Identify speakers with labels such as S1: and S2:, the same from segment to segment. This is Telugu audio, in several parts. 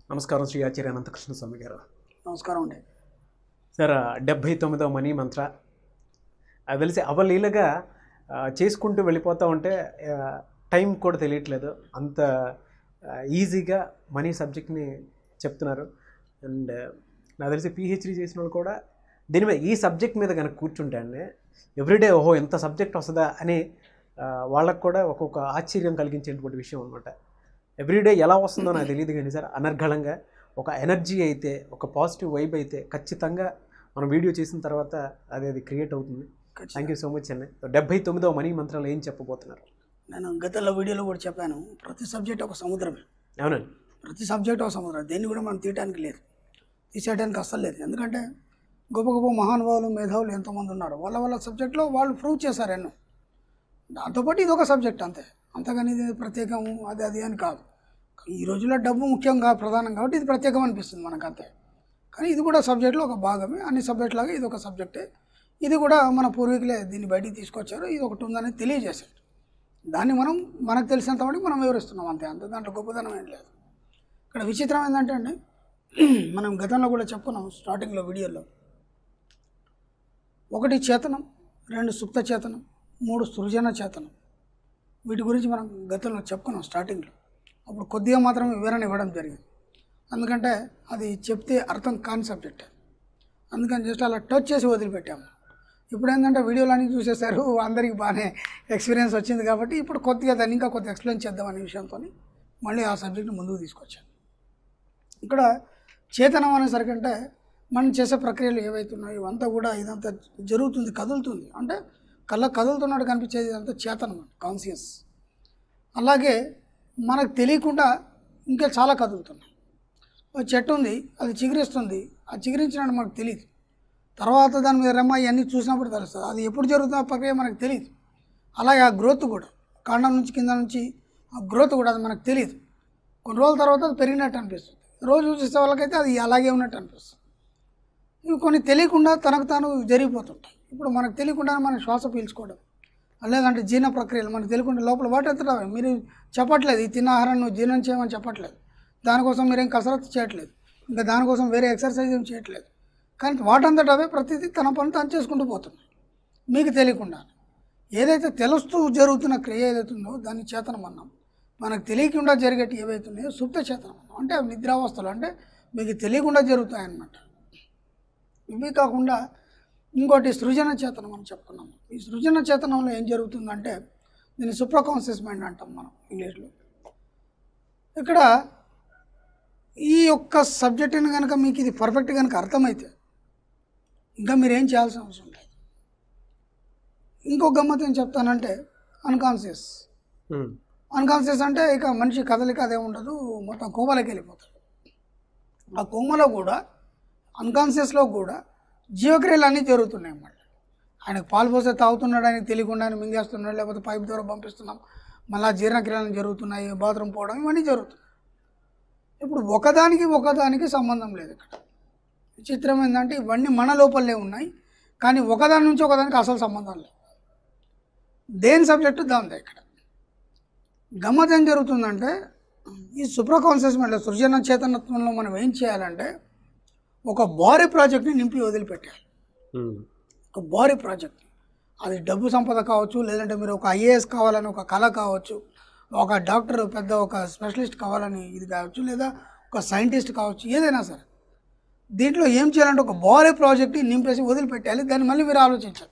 S1: నమస్కారం శ్రీ ఆచార్య అనంతకృష్ణ స్వామి గారు
S2: నమస్కారం అండి
S1: సార్ డెబ్భై తొమ్మిదవ మనీ మంత్ర అది తెలిసి అవలీలగా ఆ, చేసుకుంటూ వెళ్ళిపోతూ ఉంటే ఆ, టైం కూడా తెలియట్లేదు అంత ఆ, ఈజీగా మనీ సబ్జెక్ట్ని చెప్తున్నారు అండ్ నాకు తెలిసి పిహెచ్డీ చేసిన వాళ్ళు కూడా దీని మీద ఈ సబ్జెక్ట్ మీద కనుక కూర్చుంటే అండి ఎవ్రీడే ఓహో ఎంత సబ్జెక్ట్ వస్తుందా అని ఆ, వాళ్ళకు కూడా ఒక్కొక్క ఆశ్చర్యం కలిగించేటువంటి విషయం అనమాట ఎవ్రీడే ఎలా వస్తుందో నాకు తెలియదు కానీ సార్ అనర్గళంగా ఒక ఎనర్జీ అయితే ఒక పాజిటివ్ వైబ్ అయితే ఖచ్చితంగా మనం వీడియో చేసిన తర్వాత అది అది క్రియేట్ అవుతుంది థ్యాంక్ యూ సో మచ్ అండి డెబ్బై తొమ్మిదవ మనీ మంత్రాలు ఏం చెప్పబోతున్నారు
S2: నేను గతంలో వీడియోలో కూడా చెప్పాను ప్రతి సబ్జెక్ట్ ఒక సముద్రమే
S1: అవునండి
S2: ప్రతి సబ్జెక్ట్ ఒక సముద్రం దేన్ని కూడా మనం తీయడానికి లేదు తీసేయడానికి అస్సలు లేదు ఎందుకంటే గొప్ప గొప్ప మహానుభావులు మేధావులు ఎంతోమంది ఉన్నారు వాళ్ళ వాళ్ళ సబ్జెక్ట్లో వాళ్ళు ప్రూవ్ చేశారు ఎన్నో దాంతోపాటు ఇది ఒక సబ్జెక్ట్ అంతే అంతగాని ఇది ప్రత్యేకము అది అది అని కాదు ఈ రోజుల్లో డబ్బు ముఖ్యంగా ప్రధానం కాబట్టి ఇది ప్రత్యేకం అనిపిస్తుంది మనకు అంతే కానీ ఇది కూడా సబ్జెక్ట్లో ఒక భాగమే అన్ని సబ్జెక్ట్ లాగా ఇది ఒక సబ్జెక్టే ఇది కూడా మన పూర్వీకులే దీన్ని బయటికి తీసుకొచ్చారు ఇది ఒకటి ఉందని తెలియజేశారు దాన్ని మనం మనకు తెలిసినంత మటుకు మనం వివరిస్తున్నాం అంతే అంతే దాంట్లో గొప్పదనం ఏం లేదు ఇక్కడ విచిత్రం ఏంటంటే అండి మనం గతంలో కూడా చెప్పుకున్నాం స్టార్టింగ్లో వీడియోలో ఒకటి చేతనం రెండు సుప్త చేతనం మూడు సృజన చేతనం వీటి గురించి మనం గతంలో చెప్పుకున్నాం స్టార్టింగ్లో అప్పుడు కొద్దిగా మాత్రమే వివరణ ఇవ్వడం జరిగింది ఎందుకంటే అది చెప్తే అర్థం కాని సబ్జెక్ట్ అందుకని జస్ట్ అలా టచ్ చేసి వదిలిపెట్టాము ఇప్పుడు ఏంటంటే వీడియోలు అన్నీ చూసేసారు అందరికీ బాగానే ఎక్స్పీరియన్స్ వచ్చింది కాబట్టి ఇప్పుడు కొద్దిగా దాన్ని ఇంకా కొద్దిగా ఎక్స్ప్లెయిన్ చేద్దాం అనే విషయంతో మళ్ళీ ఆ సబ్జెక్ట్ని ముందుకు తీసుకొచ్చాను ఇక్కడ చేతనం అనేసరికంటే మనం చేసే ప్రక్రియలు ఏవైతున్నాయో ఇవంతా కూడా ఇదంతా జరుగుతుంది కదులుతుంది అంటే కళ్ళ కదులుతున్నట్టు కనిపించేది ఇదంతా చేతనం కాన్షియస్ అలాగే మనకు తెలియకుండా ఇంకా చాలా కదులుతున్నాయి ఒక చెట్టు ఉంది అది చిగురిస్తుంది ఆ చిగురించినట్టు మనకు తెలియదు తర్వాత దాని మీద రెమ్మ ఇవన్నీ చూసినప్పుడు తెలుస్తుంది అది ఎప్పుడు జరుగుతుందో ఆ ప్రక్రియ మనకు తెలియదు అలాగే ఆ గ్రోత్ కూడా కాండం నుంచి కింద నుంచి ఆ గ్రోత్ కూడా అది మనకు తెలియదు కొన్ని రోజుల తర్వాత అది పెరిగినట్టు అనిపిస్తుంది రోజు చూసే వాళ్ళకైతే అది అలాగే ఉన్నట్టు అనిపిస్తుంది ఇవి కొన్ని తెలియకుండా తనకు తాను జరిగిపోతుంటాయి ఇప్పుడు మనకు తెలియకుండా మనం శ్వాస పీల్చుకోవడం లేదంటే జీర్ణ ప్రక్రియలు మనకు తెలియకుండా లోపల వాటి ఎత్తడం మీరు చెప్పట్లేదు ఈ తిన్న ఆహారాన్ని నువ్వు జీర్ణం చేయమని చెప్పట్లేదు దానికోసం మీరేం కసరత్తు చేయట్లేదు ఇంకా దానికోసం వేరే ఎక్సర్సైజ్ ఏం చేయట్లేదు కానీ వాటంతట అవే ప్రతిదీ తన పని తాను చేసుకుంటూ పోతున్నాయి మీకు తెలియకుండా ఏదైతే తెలుస్తూ జరుగుతున్న క్రియ ఏదైతే ఉందో దాన్ని చేతనం అన్నాం మనకు తెలియకుండా జరిగేటి ఏవైతున్నాయో సుప్త చేతనం అన్నాం అంటే అవి నిద్రావస్థలు అంటే మీకు తెలియకుండా జరుగుతాయన్నమాట ఇవి కాకుండా ఇంకోటి సృజన చేతనం అని చెప్పుకున్నాము ఈ సృజన చేతనంలో ఏం జరుగుతుందంటే దీన్ని సుప్రకాన్షియస్ మైండ్ అంటాం మనం ఇంగ్లీష్లో ఇక్కడ ఈ యొక్క సబ్జెక్టుని కనుక మీకు ఇది పర్ఫెక్ట్ కనుక అర్థమైతే ఇంకా మీరు ఏం చేయాల్సిన అవసరం లేదు ఇంకో గమ్మత్ ఏం చెప్తానంటే అన్కాన్షియస్ అన్కాన్షియస్ అంటే ఇక మనిషి కదలిక అదే ఉండదు మొత్తం కోమలకి వెళ్ళిపోతాడు ఆ కోమలో కూడా అన్కాన్షియస్లో కూడా జీవక్రియలు అన్నీ జరుగుతున్నాయి మళ్ళీ ఆయనకు పాలు పోస్తే తాగుతున్నాడు ఆయనకు తెలియకుండా ఆయన మింగేస్తున్నాడు లేకపోతే పైప్ ద్వారా పంపిస్తున్నాం మళ్ళీ జీర్ణక్రియలు జరుగుతున్నాయి బాత్రూమ్ పోవడం ఇవన్నీ జరుగుతున్నాయి ఇప్పుడు ఒకదానికి ఒకదానికి సంబంధం లేదు ఇక్కడ విచిత్రం ఏంటంటే ఇవన్నీ మన లోపలే ఉన్నాయి కానీ ఒకదాని నుంచి ఒకదానికి అసలు సంబంధం లేదు దేని సబ్జెక్టు దాందే ఇక్కడ గమ్మత్ ఏం జరుగుతుందంటే ఈ సుప్రకాన్షియస్ మైండ్లో సృజన చేతనత్వంలో మనం ఏం చేయాలంటే ఒక భారీ ప్రాజెక్ట్ని నింపి వదిలిపెట్టాలి ఒక భారీ ప్రాజెక్ట్ అది డబ్బు సంపద కావచ్చు లేదంటే మీరు ఒక ఐఏఎస్ కావాలని ఒక కళ కావచ్చు ఒక డాక్టర్ పెద్ద ఒక స్పెషలిస్ట్ కావాలని ఇది కావచ్చు లేదా ఒక సైంటిస్ట్ కావచ్చు ఏదైనా సరే దీంట్లో ఏం చేయాలంటే ఒక భారీ ప్రాజెక్ట్ని నింపేసి వదిలిపెట్టాలి దాన్ని మళ్ళీ మీరు ఆలోచించద్దు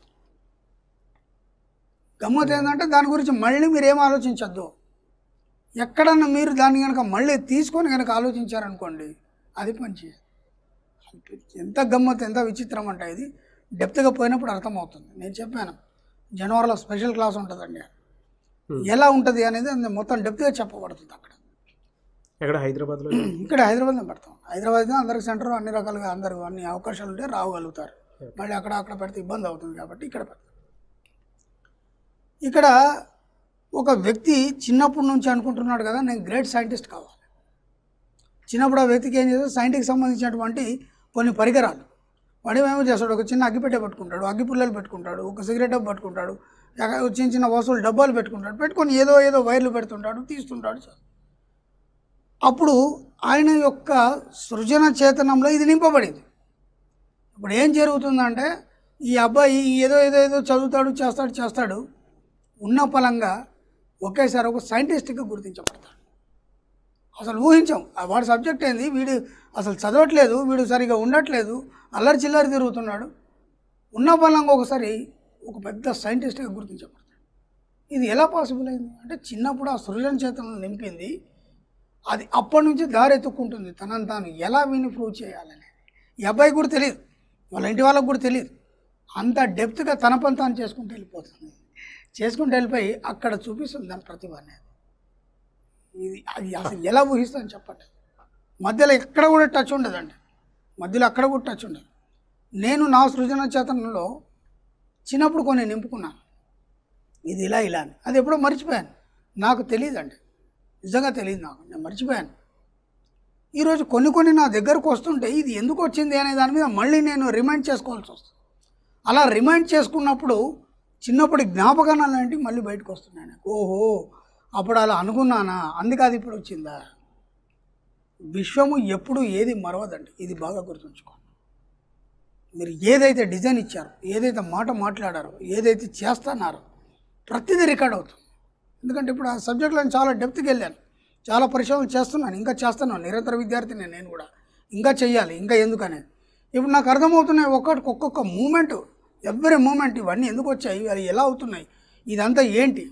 S2: గమ్మత్ ఏంటంటే దాని గురించి మళ్ళీ మీరు ఏం ఆలోచించద్దు ఎక్కడన్నా మీరు దాన్ని కనుక మళ్ళీ తీసుకొని కనుక ఆలోచించారనుకోండి అది పని ఎంత గమ్మత్ ఎంత విచిత్రం అంటే ఇది డెప్త్గా పోయినప్పుడు అర్థమవుతుంది నేను చెప్పాను జనవరిలో స్పెషల్ క్లాస్ ఉంటుందండి ఎలా ఉంటుంది అనేది అది మొత్తం డెప్త్గా చెప్పబడుతుంది అక్కడ
S1: ఎక్కడ హైదరాబాద్లో
S2: ఇక్కడ హైదరాబాద్లో పెడతాం హైదరాబాద్ అందరికి సెంటర్ అన్ని రకాలుగా అందరు అన్ని అవకాశాలు ఉంటే రావగలుగుతారు మళ్ళీ అక్కడ అక్కడ పెడితే ఇబ్బంది అవుతుంది కాబట్టి ఇక్కడ పెడతాం ఇక్కడ ఒక వ్యక్తి చిన్నప్పటి నుంచి అనుకుంటున్నాడు కదా నేను గ్రేట్ సైంటిస్ట్ కావాలి చిన్నప్పుడు ఆ వ్యక్తికి ఏం చేస్తాడు సైంటికి సంబంధించినటువంటి కొన్ని పరికరాలు వాడు ఏమేమో చేస్తాడు ఒక చిన్న అగ్గిపెట్టె పెట్టుకుంటాడు అగ్గి పుల్లలు పెట్టుకుంటాడు ఒక సిగరెట్ డబ్బు పెట్టుకుంటాడు ఎక్కడ చిన్న చిన్న వస్తువులు డబ్బాలు పెట్టుకుంటాడు పెట్టుకొని ఏదో ఏదో వైర్లు పెడుతుంటాడు తీస్తుంటాడు అప్పుడు ఆయన యొక్క సృజన చేతనంలో ఇది నింపబడింది ఇప్పుడు ఏం జరుగుతుందంటే ఈ అబ్బాయి ఏదో ఏదో ఏదో చదువుతాడు చేస్తాడు చేస్తాడు ఉన్న ఫలంగా ఒకేసారి ఒక సైంటిస్ట్గా గుర్తించబడతాడు అసలు ఊహించాం ఆ వాడి సబ్జెక్ట్ ఏంది వీడు అసలు చదవట్లేదు వీడు సరిగా ఉండట్లేదు అల్లరి చిల్లరి తిరుగుతున్నాడు ఉన్న ఫలంగా ఒకసారి ఒక పెద్ద సైంటిస్ట్గా గుర్తించబడతాడు ఇది ఎలా పాసిబుల్ అయింది అంటే చిన్నప్పుడు ఆ సృజన చేతనం నింపింది అది అప్పటి నుంచి దారి ఎత్తుక్కుంటుంది తనని తాను ఎలా విని ప్రూవ్ చేయాలని ఈ అబ్బాయి కూడా తెలియదు వాళ్ళ ఇంటి వాళ్ళకి కూడా తెలియదు అంత డెప్త్గా తన పని తాను చేసుకుంటూ వెళ్ళిపోతుంది చేసుకుంటూ వెళ్ళిపోయి అక్కడ చూపిస్తుంది దాని ప్రతిభ అనేది ఇది అది అసలు ఎలా ఊహిస్తాను చెప్పండి మధ్యలో ఎక్కడ కూడా టచ్ ఉండదండి మధ్యలో అక్కడ కూడా టచ్ ఉండదు నేను నా సృజన చేతనంలో చిన్నప్పుడు కొన్ని నింపుకున్నాను ఇది ఇలా ఇలా అని అది ఎప్పుడో మర్చిపోయాను నాకు తెలియదండి నిజంగా తెలియదు నాకు నేను మర్చిపోయాను ఈరోజు కొన్ని కొన్ని నా దగ్గరకు వస్తుంటే ఇది ఎందుకు వచ్చింది అనే దాని మీద మళ్ళీ నేను రిమైండ్ చేసుకోవాల్సి వస్తుంది అలా రిమైండ్ చేసుకున్నప్పుడు చిన్నప్పటి జ్ఞాపకాలు అలాంటివి మళ్ళీ బయటకు వస్తున్నాయి నాకు ఓహో అప్పుడు అలా అనుకున్నానా అందుకే అది ఇప్పుడు వచ్చిందా విశ్వము ఎప్పుడు ఏది మరవదండి ఇది బాగా గుర్తుంచుకోండి మీరు ఏదైతే డిజైన్ ఇచ్చారో ఏదైతే మాట మాట్లాడారో ఏదైతే చేస్తున్నారో ప్రతిదీ రికార్డ్ అవుతుంది ఎందుకంటే ఇప్పుడు ఆ సబ్జెక్ట్లో నేను చాలా డెప్త్కి వెళ్ళాను చాలా పరిశోధన చేస్తున్నాను ఇంకా చేస్తున్నాను నిరంతర విద్యార్థిని నేను కూడా ఇంకా చెయ్యాలి ఇంకా ఎందుకనేది ఇప్పుడు నాకు అర్థమవుతున్నాయి ఒక్కటికి ఒక్కొక్క మూమెంట్ ఎవ్రీ మూమెంట్ ఇవన్నీ ఎందుకు వచ్చాయి అవి ఎలా అవుతున్నాయి ఇదంతా ఏంటి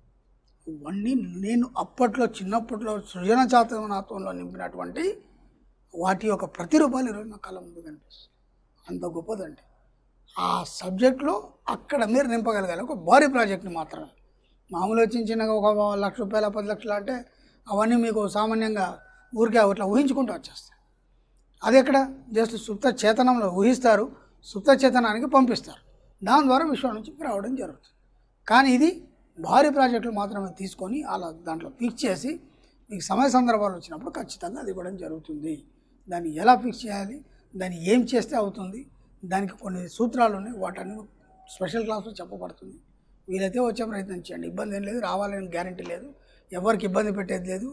S2: ఇవన్నీ నేను అప్పట్లో చిన్నప్పట్లో సృజన చాతనాత్వంలో నింపినటువంటి వాటి యొక్క ప్రతిరూపాలు ఈరోజు నా కళ్ళ ముందు కనిపిస్తుంది అంత గొప్పదండి ఆ సబ్జెక్ట్లో అక్కడ మీరు నింపగలగాలి ఒక భారీ ప్రాజెక్ట్ని మాత్రమే మామూలుగా చిన్న చిన్నగా ఒక లక్ష రూపాయల పది లక్షలు అంటే అవన్నీ మీకు సామాన్యంగా ఊరికే అట్లా ఊహించుకుంటూ వచ్చేస్తాయి అది ఎక్కడ జస్ట్ సుప్త చేతనంలో ఊహిస్తారు సుప్త చేతనానికి పంపిస్తారు దాని ద్వారా విశ్వం నుంచి రావడం జరుగుతుంది కానీ ఇది భారీ ప్రాజెక్టులు మాత్రమే తీసుకొని అలా దాంట్లో ఫిక్స్ చేసి మీకు సమయ సందర్భాలు వచ్చినప్పుడు ఖచ్చితంగా అది ఇవ్వడం జరుగుతుంది దాన్ని ఎలా ఫిక్స్ చేయాలి దాన్ని ఏం చేస్తే అవుతుంది దానికి కొన్ని సూత్రాలు ఉన్నాయి వాటన్ని స్పెషల్ క్లాస్లో చెప్పబడుతుంది వీలైతే వచ్చే ప్రయత్నం చేయండి ఇబ్బంది ఏం లేదు రావాలని గ్యారంటీ లేదు ఎవరికి ఇబ్బంది పెట్టేది లేదు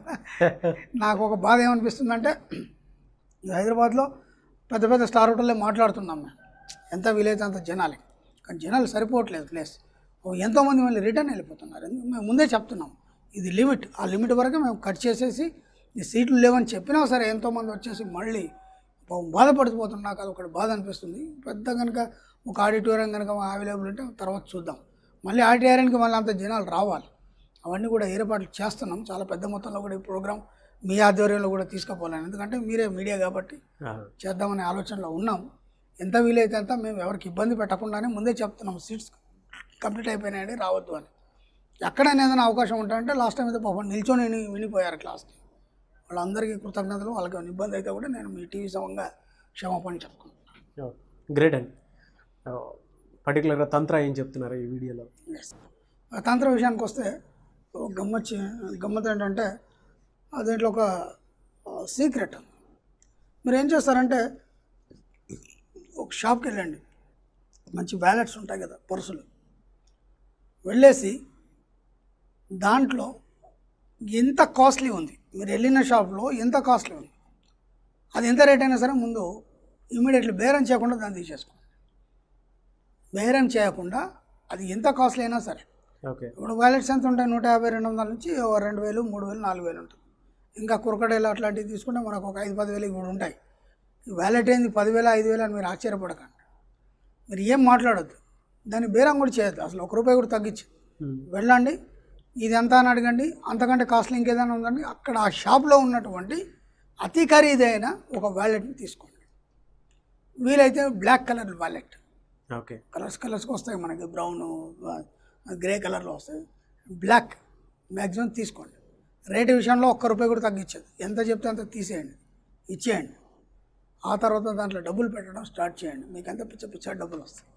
S2: నాకు ఒక బాధ ఏమనిపిస్తుందంటే ఈ హైదరాబాద్లో పెద్ద పెద్ద స్టార్ హోటల్లో మాట్లాడుతున్నాం మేము ఎంత వీలైతే అంత జనాలే కానీ జనాలు సరిపోవట్లేదు ప్లేస్ ఓ ఎంతోమంది మళ్ళీ రిటర్న్ వెళ్ళిపోతున్నారు ఎందుకు మేము ముందే చెప్తున్నాం ఇది లిమిట్ ఆ లిమిట్ వరకు మేము కట్ చేసేసి ఈ సీట్లు లేవని చెప్పినా సరే ఎంతోమంది వచ్చేసి మళ్ళీ పాపం బాధపడిపోతున్నారు నాకు అది ఒకటి బాధ అనిపిస్తుంది పెద్ద కనుక ఒక ఆడిటోరియం కనుక అవైలబుల్ ఉంటే తర్వాత చూద్దాం మళ్ళీ ఆడిటోరియానికి మళ్ళీ అంత జనాలు రావాలి అవన్నీ కూడా ఏర్పాట్లు చేస్తున్నాం చాలా పెద్ద మొత్తంలో కూడా ఈ ప్రోగ్రామ్ మీ ఆధ్వర్యంలో కూడా తీసుకుపోలేను ఎందుకంటే మీరే మీడియా కాబట్టి చేద్దామనే ఆలోచనలో ఉన్నాం ఎంత వీలైతే అంత మేము ఎవరికి ఇబ్బంది పెట్టకుండానే ముందే చెప్తున్నాం సీట్స్ కంప్లీట్ అయిపోయినాయండి రావద్దు అని ఎక్కడైనా ఏదైనా అవకాశం ఉంటాయంటే లాస్ట్ టైం అయితే పాపం నిల్చొని విని- వినిపోయారు క్లాస్కి వాళ్ళందరికీ కృతజ్ఞతలు వాళ్ళకి ఏమైనా ఇబ్బంది అయితే కూడా నేను మీ టీవీ సమంగా క్షమాపణ చెప్పుకుంటున్నాను
S1: గ్రేట్ అండి పర్టికులర్గా తంత్ర ఏం చెప్తున్నారు ఈ వీడియోలో
S2: Yes. ఆ తంత్ర విషయానికి వస్తే ఓ గమ్మత్ గమ్మత్ ఏంటంటే ఆ దీంట్లో ఒక సీక్రెట్ మీరు ఏం చేస్తారంటే ఒక షాప్కి వెళ్ళండి మంచి వ్యాలెట్స్ ఉంటాయి కదా పర్సులు వెళ్ళేసి దాంట్లో ఎంత కాస్ట్లీ ఉంది మీరు వెళ్ళిన షాప్లో ఎంత కాస్ట్లీ ఉంది అది ఎంత రేట్ అయినా సరే ముందు ఇమీడియట్లీ బేరం చేయకుండా దాన్ని తీసేసుకోండి బేరం చేయకుండా అది ఎంత కాస్ట్లీ అయినా సరే
S1: ఓకే
S2: ఇప్పుడు వ్యాలెట్స్ ఎంత ఉంటాయి నూట యాభై రెండు వందల నుంచి ఓ రెండు వేలు మూడు వేలు నాలుగు వేలు ఉంటుంది ఇంకా కురకడేలు అట్లాంటివి తీసుకుంటే మనకు ఒక ఐదు పది వేలు కూడా ఉంటాయి ఈ వ్యాలెట్ ఏంది పదివేల ఐదు వేలు అని మీరు ఆశ్చర్యపడకండి మీరు ఏం మాట్లాడొద్దు దాన్ని బేరం కూడా చేయొద్దు అసలు ఒక రూపాయి కూడా తగ్గించి వెళ్ళండి ఇది ఎంత అని అడగండి అంతకంటే కాస్ట్లీ ఇంకేదైనా ఉందండి అక్కడ ఆ షాప్లో ఉన్నటువంటి అతి ఖరీదైన ఒక వ్యాలెట్ని తీసుకోండి వీలైతే black colour wallet
S1: okay
S2: colours కలర్స్కి వస్తాయి మనకి బ్రౌన్ గ్రే కలర్లో వస్తాయి బ్లాక్ మ్యాక్సిమం తీసుకోండి రేటు విషయంలో ఒక్క రూపాయి కూడా తగ్గించదు ఎంత చెప్తే అంత తీసేయండి ఇచ్చేయండి ఆ తర్వాత దాంట్లో డబ్బులు పెట్టడం స్టార్ట్ చేయండి మీకు ఎంత పిచ్చ పిచ్చ డబ్బులు వస్తాయి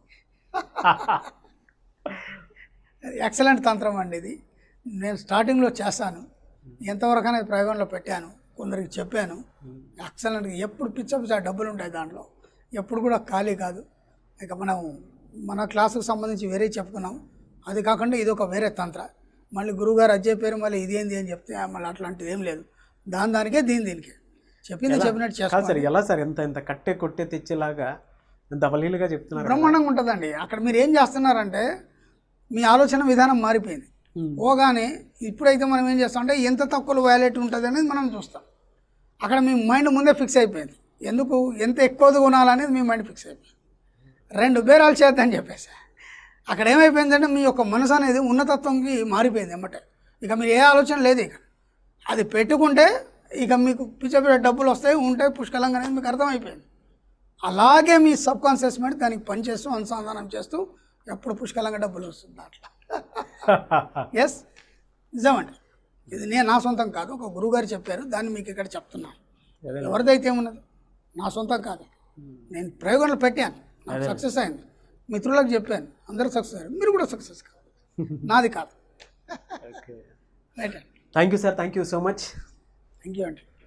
S2: ఎక్సలెంట్ తంత్రం అండి ఇది నేను స్టార్టింగ్లో చేశాను ఎంతవరకు అనేది ప్రయోగంలో పెట్టాను కొందరికి చెప్పాను ఎక్సలెంట్గా ఎప్పుడు పిచ్చ పిచ్చ డబ్బులు ఉంటాయి దాంట్లో ఎప్పుడు కూడా ఖాళీ కాదు ఇక మనం మన క్లాసుకు సంబంధించి వేరే చెప్పుకున్నాం అది కాకుండా ఇది ఒక వేరే తంత్ర మళ్ళీ గురువుగారు అజ్జయ్ పేరు మళ్ళీ ఇదేంది అని చెప్తే "ఆ, మళ్ళీ అట్లాంటిది ఏం లేదు దాని దానికే దీని దీనికే చెప్పింది చెప్పినట్టు
S1: కాదు
S2: చేస్తాం
S1: సార్ ఎలా సార్ ఎంత ఇంత కట్టే కొట్టే తెచ్చేలాగా ఇంత అవలీలుగా చెప్తున్నారు కదా.
S2: బ్రహ్మాండంగా ఉంటుందండి అక్కడ మీరు ఏం చేస్తున్నారంటే మీ ఆలోచన విధానం మారిపోయింది
S1: ఉమ్.
S2: పోగానే ఇప్పుడైతే మనం ఏం చేస్తాం అంటే ఎంత తక్కువ వ్యాలిటీ ఉంటుంది అనేది మనం చూస్తాం అక్కడ మీ మైండ్ ముందే ఫిక్స్ అయిపోయింది ఎందుకు ఎంత ఎక్కువది కొనాలనేది మీ మైండ్ ఫిక్స్ అయిపోయింది రెండు బేరాలు చేద్దని చెప్పేసి అక్కడ ఏమైపోయిందంటే మీ యొక్క మనసు అనేది ఉన్నతత్వంకి మారిపోయింది ఎమ్మటే ఇక మీరు ఏ ఆలోచన లేదు ఇక అది పెట్టుకుంటే ఇక మీకు పిచ్చ డబ్బులు వస్తాయి ఉంటాయి పుష్కలంగా అనేది మీకు అర్థమైపోయింది అలాగే మీ సబ్ కాన్షియస్ మైండ్ దానికి పనిచేస్తూ అనుసంధానం చేస్తూ ఎప్పుడు పుష్కలంగా డబ్బులు వస్తుంది అట్లా ఎస్ నిజమండి ఇది నేను నా సొంతం కాదు ఒక గురువుగారు చెప్పారు దాన్ని మీకు ఇక్కడ చెప్తున్నాను
S1: అదే.
S2: ఎవరిదైతే ఉన్నది నా సొంతం కాదు నేను ప్రయోగంలో పెట్టాను నాకు సక్సెస్ అయింది మిత్రులకు చెప్పాను అందరూ సక్సెస్ అయ్యారు మీరు కూడా సక్సెస్ కాదు నాది కాదు
S1: ఓకే
S2: రైట్ అండి
S1: thank you sir thank you so much
S2: thank you అండి